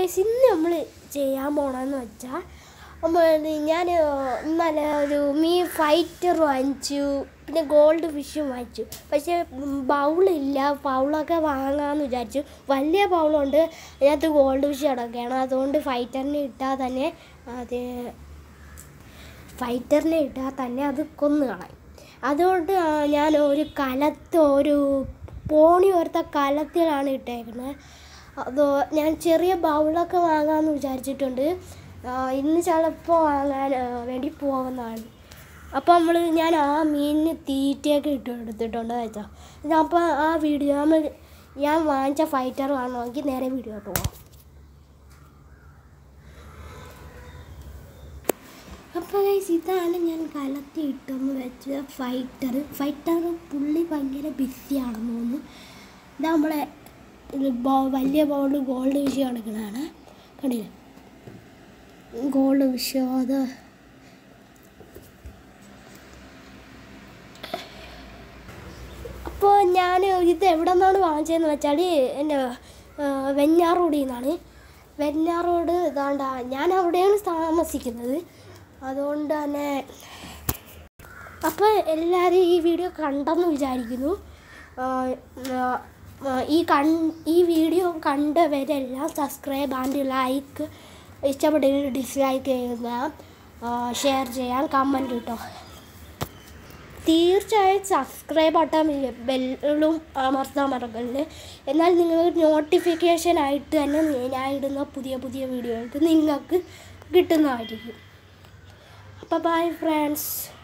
guys ഇന്ന് നമ്മൾ ചെയ്യാൻ പോണെന്ന് വെച്ചാൽ നമ്മൾ ഞാൻ ഇന്നലെ ഒരു മീൻ ഫൈറ്റർ വാങ്ങിച്ചു പിന്നെ ഗോൾഡ് ഫിഷും വാങ്ങിച്ചു പക്ഷേ ബൗളില്ല ബൗളൊക്കെ വാങ്ങാമെന്ന് വിചാരിച്ചു വലിയ ബൗളുണ്ട് അതിനകത്ത് ഗോൾഡ് ഫിഷ് കിടക്കുകയാണ് അതുകൊണ്ട് ഫൈറ്ററിനെ ഇട്ടാൽ തന്നെ അത് ഫൈറ്ററിനെ ഇട്ടാൽ തന്നെ അത് കൊന്നു കളയും അതുകൊണ്ട് ആ, ഞാൻ ഒരു കലത്ത് ഒരു പോണി പോലത്തെ കലത്തിലാണ് ഇട്ടേക്കുന്നത് അതോ ഞാൻ ചെറിയ ബൗളൊക്കെ വാങ്ങാമെന്ന് വിചാരിച്ചിട്ടുണ്ട് ആ, ഇന്ന് ചിലപ്പോൾ വാങ്ങാൻ ആ, വേണ്ടി പോകുന്നതാണ് അപ്പോൾ നമ്മൾ ഞാൻ ആ മീനിന് തീറ്റയൊക്കെ ഇട്ട് എടുത്തിട്ടുണ്ട് വെച്ചാൽ ഞാൻ അപ്പോൾ ആ വീഡിയോ നമ്മൾ ഞാൻ വാങ്ങിച്ച ഫൈറ്റർ കാണണമെങ്കിൽ നേരെ വീഡിയോട്ട് പോകാം അപ്പോൾ ഗൈസ് ഇതാണ് ഞാൻ കലത്തി ഇട്ടെന്ന് വെച്ച ഫൈറ്റർ ഫൈറ്റർ പുള്ളി ഭയങ്കര ബിസിയാണെന്ന് തോന്നുന്നു ഇതാ നമ്മളെ ഇത് ബോ- വലിയ ബോൾ ഗോൾഡ് വിഷയം കിടക്കുന്നതാണ് കണ്ടില്ലേ ഗോൾഡ് വിഷയം അത് അപ്പോൾ ഞാൻ ഇത് എവിടെ നിന്നാണ് വാങ്ങിച്ചതെന്ന് വെച്ചാൽ എൻ്റെ വെഞ്ഞാറോഡിൽ നിന്നാണ് വെഞ്ഞാറോഡ് ഇതാണ്ട ഞാൻ അവിടെയാണ് താമസിക്കുന്നത് അതുകൊണ്ട് തന്നെ അപ്പോൾ എല്ലാവരും ഈ വീഡിയോ കണ്ടെന്ന് വിചാരിക്കുന്നു ആ, ആ, ഈ കൺ ഈ വീഡിയോ കണ്ടവരെല്ലാം സബ്സ്ക്രൈബ് ആൻഡ് ലൈക്ക് ഇഷ്ടപ്പെട്ടെങ്കിൽ ഡിസ്ലൈക്ക് ചെയ്യുക ഷെയർ ചെയ്യാൻ കമൻറ്റ് കേട്ടോ തീർച്ചയായും സബ്സ്ക്രൈബ് ബട്ടൺ ബെല്ലും അമർത്താൻ മറക്കരുത് എന്നാൽ നിങ്ങൾക്ക് നോട്ടിഫിക്കേഷൻ ആയിട്ട് തന്നെ ഞാൻ ഇടുന്ന പുതിയ പുതിയ വീഡിയോകൾക്ക് നിങ്ങൾക്ക് കിട്ടുന്നതായിരിക്കും അപ്പോൾ ബൈ ഫ്രണ്ട്സ്